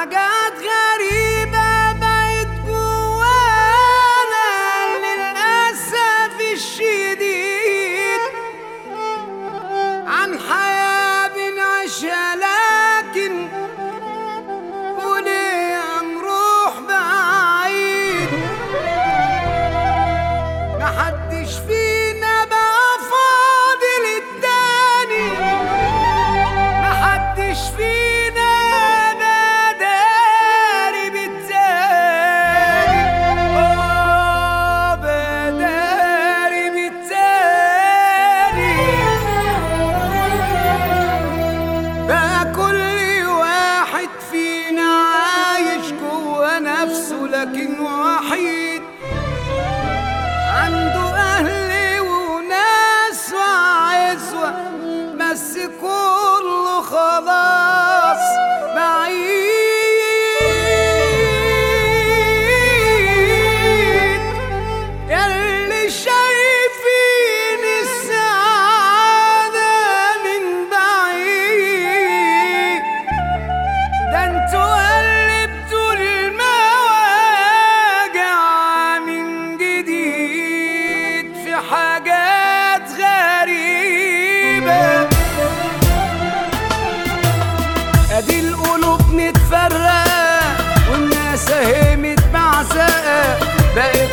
حاجات غريبة بقت جوانا للأسف الشديد عن حياة بنعيشها لكن وليه نروح بعيد محدش فينا بقى فاضي للتاني محدش فينا بقى داري بالتاني اه بقى داري بالتاني بقى كل واحد فينا عايش جوا نفسه لكن وحيد عنده أهل وناس وعزوة بس كله خلاص بعيد ياللي شايفين السعادة من بعيد ده انتوا قلبتوا المواجع من جديد في حاجات غريبة ادي القلوب متفرقة والناس اهي متبعزقة بقت